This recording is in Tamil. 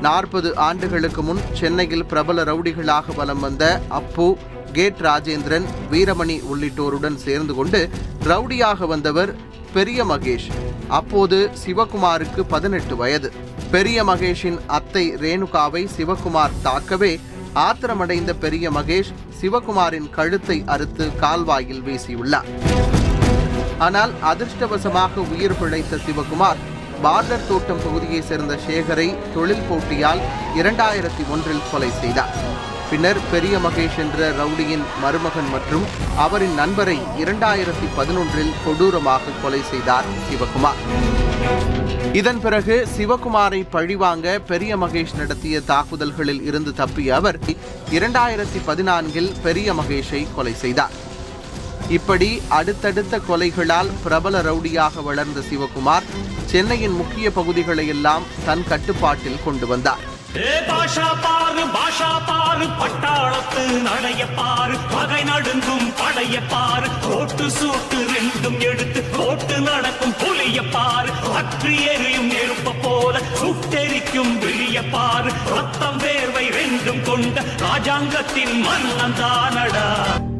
நாற்பது ஆண்டுகளுக்கு முன் சென்னையில் பிரபல ரவுடிகளாக வலம் வந்த அப்பு கேட் ராஜேந்திரன் வீரமணி உள்ளிட்டோருடன் சேர்ந்து கொண்டு ரவுடியாக வந்தவர் பெரிய மகேஷ் அப்போது சிவகுமாருக்கு பதினெட்டு வயது பெரிய மகேஷின் அத்தை ரேணுகாவை சிவகுமார் தாக்கவே ஆத்திரமடைந்த பெரிய மகேஷ் சிவகுமாரின் கழுத்தை அறுத்து கால்வாயில் வீசியுள்ளார் ஆனால் அதிர்ஷ்டவசமாக உயிர் பிழைத்த சிவகுமார் பார்டர் தோட்டம் பகுதியைச் சேர்ந்த சேகரை தொழில் போட்டியால் இரண்டாயிரத்தி ஒன்றில் கொலை செய்தார் பின்னர் பெரிய மகேஷ் என்ற ரவுடியின் மருமகன் மற்றும் அவரின் நண்பரை இரண்டாயிரத்தி பதினொன்றில் கொடூரமாக கொலை செய்தார் சிவகுமார் இதன் பிறகு சிவகுமாரை பழிவாங்க பெரிய மகேஷ் நடத்திய தாக்குதல்களில் இருந்து தப்பிய அவர் இரண்டாயிரத்தி பதினான்கில் பெரிய மகேஷை கொலை செய்தார் இப்படி அடுத்தடுத்த கொலைகளால் பிரபல ரவுடியாக வளர்ந்த சிவகுமார் சென்னையின் முக்கிய பகுதிகளை எல்லாம் தன் கட்டுப்பாட்டில் கொண்டு வந்தார் ஏ பாஷா பாரு பாஷா பாரு பட்டாளத்து நடைய பாரு பகை நடுங்கும் படைய பாரு கோட்டு சூட்டு ரெண்டும் எடுத்து கோட்டு நடக்கும் புலிய பாரு அற்றி எரியும் நெருப்ப போல சுட்டெரிக்கும் விழிய பாரு ரத்தம் வேர்வை ரெண்டும் கொண்ட ராஜாங்கத்தின் மன்னன் தானடா